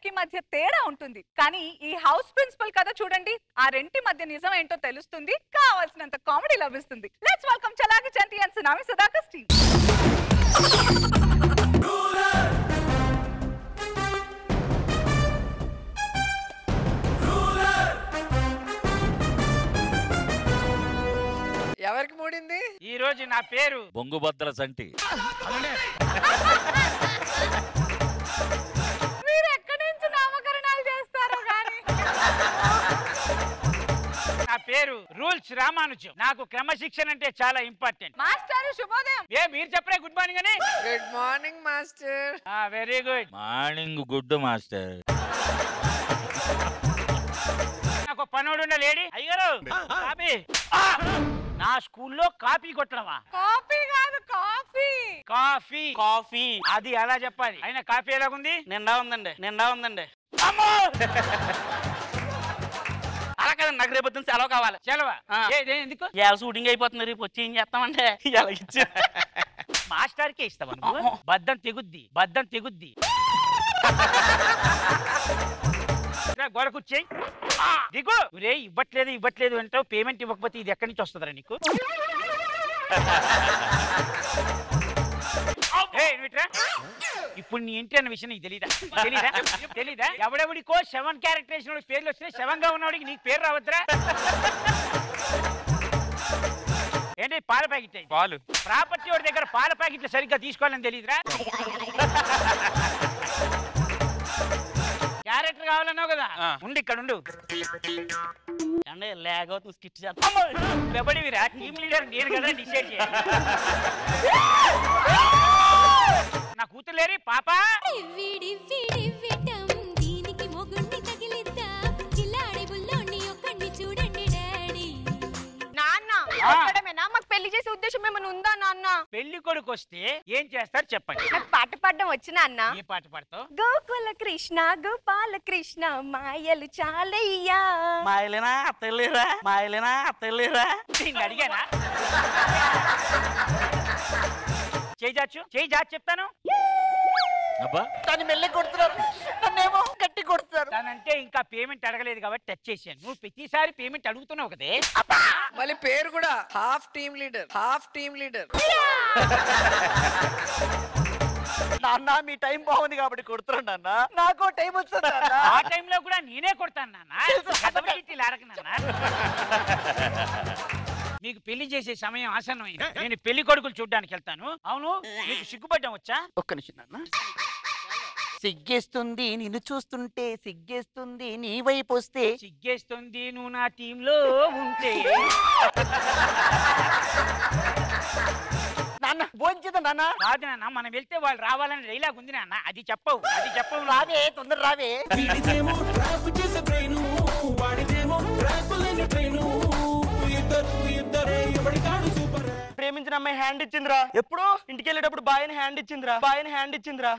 రెంట్కి మధ్య తేడా ఉంటుంది కానీ ఈ హౌస్ ప్రిన్సిపల్ కథ చూడండి ఆ రెంటి మధ్య నిజం ఏంటో తెలుస్తుంది కావాల్సినంత కామెడీ లభిస్తుంది let's welcome Chalaki Chanti and Tsunami Sudhakar team ఎవరికి మూడింది ఈ రోజు నా పేరు బొంగుబద్దల సంటి మీరు ఎక్కడి నుంచి నామకరణాలు చేస్తారో కానీ నా పేరు రూల్స్ రామానుజం నాకు క్రమశిక్షణ అంటే చాలా ఇంపార్టెంట్ మాస్టర్ శుభోదయం ఏ మీరు చెప్పరే గుడ్ మార్నింగ్ అని good morning master very good morning good master నాకు ఒక పనోడు ఉండే లేడీ అయ్యారు కాపీ ఆ! నా స్కూల్లో కాపీ కొట్టడమా కాఫీ కాదు కాఫీ కాఫీ కాఫీ అది అలా చెప్పాలి అయినా కాఫీ ఎలాగుంది నిండా ఉందండి నిండా ఉందండి అమ్మో అలా కదండి నాకు రేపు పొద్దున్న సెలవు కావాలి సెలవా ఆ. ఏ, ఏ, ఎందుకు ఇవాళ షూటింగ్ అయిపోతుంది రేపు వచ్చి ఏం చేస్తామంటే ఇలా ఇచ్చి మాస్టర్ కే ఇస్తావా నువ్వు బద్దం తెగుద్ది బద్దం తెగుద్ది రా, గోడ కూర్చేయి దిగు రే ఇవ్వట్లేదు ఇవ్వట్లేదు అంటావు పేమెంట్ ఇవ్వకపోతే ఇది ఎక్కడి నుంచి వస్తుందిరా నీకు ఏయ్, నువ్వు ఇట్రా. ఇప్పుడు నీ ఇంటి అన్న విషయం నీకు తెలీదా తెలీదా తెలీదా ఎవడెవడికో శవన్ క్యారెక్టరేషన్ పేర్లు వచ్చినాయి శవంగా ఉన్నవాడికి నీకు పేరు రావద్దురా ఏంటి పాల ప్యాకెట్ పాలు ప్రాపర్టీ వాడి దగ్గర పాల ప్యాకెట్లు సరిగ్గా తీసుకోవాలని తెలియదురా క్యారెక్టర్ కావాలన్నావు కదా ఆ. ఉండి ఇక్కడ ఉండు అంటే లేగ్ అవుతుంది స్కిట్ చేస్తాం ఎవడివిరా టీమ్ లీడర్ నేను కదా డిసైడ్ చేయాలి నా కూతురు లేరి పాప విడివిడివిటం దీనికి మొగుణ్ణి తగిలిద్దాం కిలాడి బుల్లోని ఒక్కడిని చూడండి డాడీ నాన్న ఆ. ఒక్కడమేనా మాకు పెళ్లి చేసే ఉద్దేశం ఏమైనా ఉందా నాన్న పెళ్లి కొడుకు వస్తే ఏం చేస్తారు చెప్పండి నాకు పాట పాడడం వచ్చిన అన్న ఏ పాట పాడతావు గోకుల కృష్ణ గోపాల కృష్ణ మాయలు చాలయ్యా మాయలేనా అత్తలేరా మాయలేనా అత్తలేరా నిన్ను అడిగానా చేయి జాచు చేయి జాచి చెప్తాను అబ్బా దాన్ని మెల్లి కొడుతున్నారు నన్నేమో గట్టి కొడుతున్నారు తనంటే ఇంకా పేమెంట్ అడగలేదు కాబట్టి టచ్ చేశాను నువ్వు ప్రతిసారి పేమెంట్ అడుగుతున్నావు కదే మళ్ళీ పేరు కూడా half team leader half team leader నాన్న మీ టైం బాగుంది కాబట్టి కొడుతున్నాను నాన్న నాకు టైం వస్తుంది నాన్న ఆ టైంలో కూడా నేనే కొడతాను నాన్న ఇలా అడగ నాన్న మీకు పెళ్లి చేసే సమయం ఆసన్నమైంది నేను పెళ్లి కొడుకులు చూడడానికి వెళ్తాను అవును మీకు సిగ్గుపడ్డం వచ్చా ఒక్క నిమిషం నాన్న సిగ్గేస్తుంది నిన్ను చూస్తుంటే సిగ్గేస్తుంది నీ వైపు వస్తే సిగ్గేస్తుంది నువ్వు నా టీంలో ఉంటే నాన్న భోంచేదా నాన్న కాదు నాన్న మనం వెళ్తే వాళ్ళు రావాలని డైలాగ్ ఉంది నాన్న అది చెప్పవు అది చెప్పవు నువ్వు. రావే తొందర రావే వీడిదేమో ట్రాప్ చేసే బ్రెయిను వాడిదేమో ట్రాప్ లేని ట్రైను ఇద్దరు ఇద్దరే ఎవడి కాడు సూపర్ ప్రేమించిన అమ్మాయి హ్యాండ్ ఇచ్చిందిరా ఎప్పుడు ఇంటికి వెళ్ళేటప్పుడు బాయ్ని హ్యాండ్ ఇచ్చిందిరా బాయ్ని హ్యాండ్ ఇచ్చిందిరా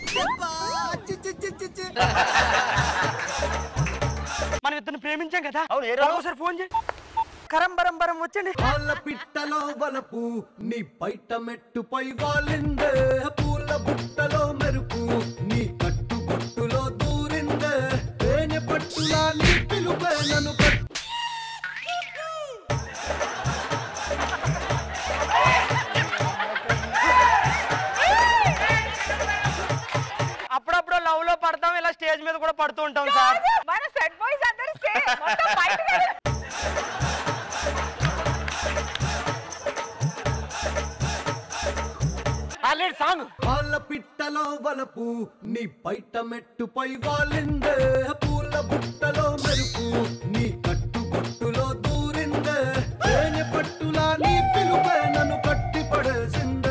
మనం ఇద్దరు ప్రేమించాం కదా అవును ఏ రోజు ఒకసారి ఫోన్ చేయి కరం బరం బరం వచ్చండి వాళ్ళ పిట్టలో వలపు నీ బయట మెట్టుపై వాలిందే పూల బుట్టలో మెరుపు నీ కట్టు బొట్టులో దూరిందే తేనె పట్టులా నీ పిలుపే నన్ను పట్టు అప్పుడప్పుడు లవ్ లో పడతాం ఇలా స్టేజ్ మీద కూడా పడుతూ ఉంటాం సార్ మన సెట్ బాయ్స్ అందరూ stay. మొత్తం బయటకు వెళ్ళు. ఆల్రెడీ సాంగ్ వాళ్ళ పిట్టలో వలపు నీ బయట మెట్టుపై వాలిందే పూల బుట్టలో మెరుపు నీ కట్టు బొట్టులో దూరిందే తేనె పట్టులా నీ పిలుపే నన్ను కట్టి పడేసిందే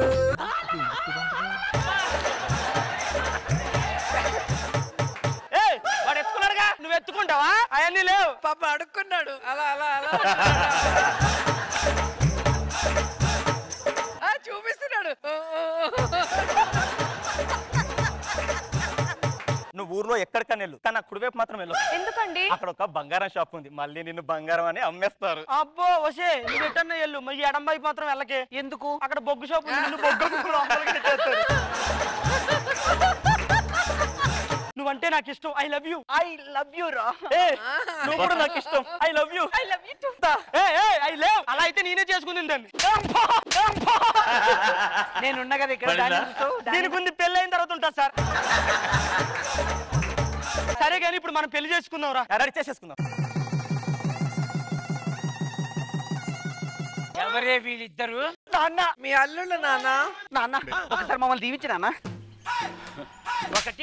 ఏయ్, వాడు ఎత్తుకున్నాడుగా నువ్వు ఎత్తుకుంటావా అవన్నీ లేవు పాప అడుక్కున్నాడు అలా అలా అలా ఆ, చూపిస్తున్నాడు నువ్వు ఊర్లో ఎక్కడికన్నా వెళ్ళు కానీ నా కుడివైపు మాత్రం వెళ్ళు ఎందుకండి అక్కడ ఒక బంగారం షాప్ ఉంది మళ్ళీ నిన్ను బంగారం అని అమ్మేస్తారు అబ్బో వసే నువ్వు ఎట్టన్నా వెళ్ళు మళ్ళీ ఎడం వైపు మాత్రం వెళ్ళకే ఎందుకు అక్కడ బొగ్గు షాప్ ఉంది నిన్ను బొగ్గు లోపలికి నెట్టేస్తారు. నువ్వంటే నాకు ఇష్టం I love you I love you రా ఏ నువ్వు కూడా నాకు ఇష్టం I love you I love you too ఏ ఏ ఐ లవ్ అలా అయితే నేనే చేసుకుంది దాన్ని నేనున్నా కదా ఇక్కడ పడిందా? దాన్ని చూస్తావు, దాన్ని- దీనికి ఉంది పెళ్ళి అయిన తర్వాత ఉంటా సార్ సరే కానీ ఇప్పుడు మనం పెళ్లి చేసుకుందాం రా ఎర్ర చేసేసుకుందాం ఎవరే వీళ్ళిద్దరు నాన్న మీ అల్లుళ్ళు నాన్న నాన్న ఒకసారి మమ్మల్ని దీవించి నాన్న ఒకటి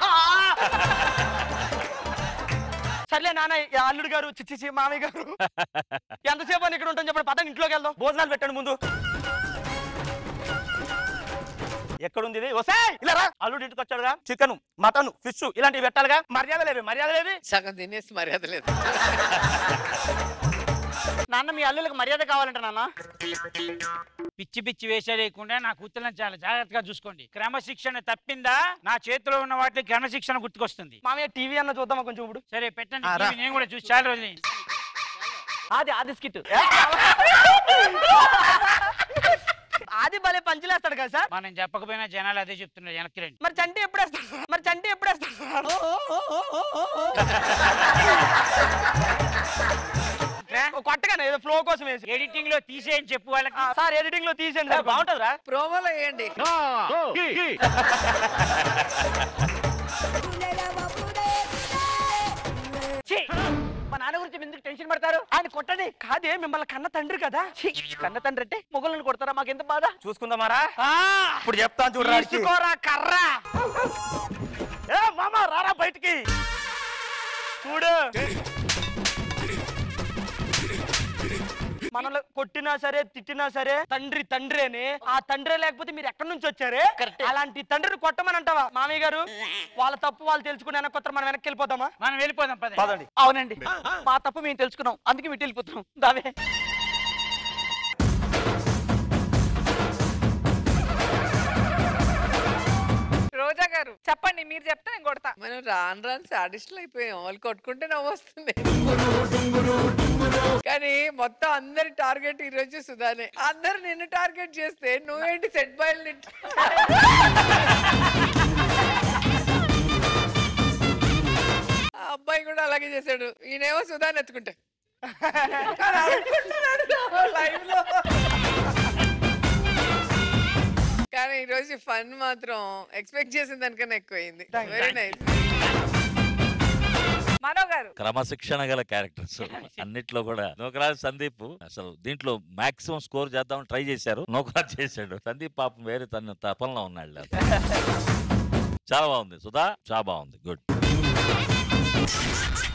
సర్లే నాన్న ఈ అల్లుడు గారు చిచ్చి మామయ్య గారు ఎంతసేపు అని ఇక్కడ ఉంటాం చెప్పండి పట్టండి ఇంట్లోకి వెళ్దాం భోజనాలు పెట్టండి ముందు ఎక్కడుంది ఇది వసాయ్ ఇలా రా అల్లుడు ఇంటికి వచ్చాడుగా చికెన్ మటన్ ఫిష్ ఇలాంటివి పెట్టాలిగా మర్యాద లేవి మర్యాద లేవి సగం తినేసి మర్యాద లేదు నాన్న మీ అల్లులకు మర్యాద కావాలంట నాన్న పిచ్చి పిచ్చి వేషాలు లేకుండా నా కూతుర్లను చాలా జాగ్రత్తగా చూసుకోండి క్రమశిక్షణ తప్పిందా నా చేతిలో ఉన్న వాటికి క్రమశిక్షణ గుర్తుకొస్తుంది మామయ్య టీవీ అన్న చూద్దామా కొంచెం ఇప్పుడు సరే పెట్టండి ఆ, రా. TV నేను కూడా చూసి చాలా రోజులు ఆది ఆది స్కిట్ ఆది భలే పంచులేస్తాడు కదా సార్ మనం చెప్పకపోయినా జనాలు అదే చెప్తున్నారు వెనక్కి రండి మరి చంటి ఎప్పుడు వేస్తాడు మరి చంటి ఎప్పుడు వేస్తాడు కొట్టగానే ఏదో ఫ్లో కోసం వేసి ఎడిటింగ్ లో తీసేయని చెప్పు వాళ్ళకి ఆ, సార్ ఎడిటింగ్ లో తీసేయండి సార్ బాగుంటుందిరా ప్రోమోలో వేయండి ఛీ! మా నాన్న గురించి ఎందుకు టెన్షన్ పడతారు ఆయన కొట్టండి కాదే మిమ్మల్ని కన్న తండ్రి కదా ఛీ! కన్న తండ్రి అంటే మొగలను కొడతారా మాకు ఎంత బాధ చూసుకుందామారా ఇప్పుడు చెప్తాను చూడరా తీసుకోరా కర్ర ఏ మామ రారా బయటికి చూడు మనల్ని కొట్టినా సరే తిట్టినా సరే తండ్రి తండ్రేనే ఆ తండ్రే లేకపోతే మీరు ఎక్కడి నుంచి వచ్చారే అలాంటి తండ్రిని కొట్టమని అంటావా మామయ్య గారు వాళ్ళ తప్పు వాళ్ళు తెలుసుకుని వెనక్కి వస్తారు మనం వెనక్కి వెళ్ళిపోతామా మనం వెళ్ళిపోదాం పద పదండి అవునండి మా తప్పు మేము తెలుసుకున్నాం అందుకే వీటి వెళ్ళిపోతున్నాం దావే రోజా గారు చెప్పండి మీరు చెప్తే నేను కొడతా మనం రాను రాను సాడిస్టులు అయిపోయాం వాళ్ళు కొట్టుకుంటే నవ్వు వస్తుంది కానీ మొత్తం అందరి టార్గెట్ ఈ రోజు సుధానే అందరు నిన్ను టార్గెట్ చేస్తే నువ్వేంటి సెట్ బాయిల్ ఆ అబ్బాయి కూడా అలాగే చేశాడు ఈయనేమో సుధాన్ ఎత్తుకుంటా లైవ్ లో కానీ ఈరోజు ఫన్ మాత్రం ఎక్స్పెక్ట్ చేసిన దానికన్నా ఎక్కువైంది వెరీ నైస్ మనో గారు క్రమశిక్షణ గల క్యారెక్టర్స్ అన్నిట్లో కూడా నోకరాజ్ సందీప్ అసలు దీంట్లో మాక్సిమం స్కోర్ చేద్దాం ట్రై చేశారు నోకరాజ్ చేశాడు సందీప్ పాపం వేరే తన తపనలో ఉన్నాడు చాలా బాగుంది సుధా చాలా బాగుంది గుడ్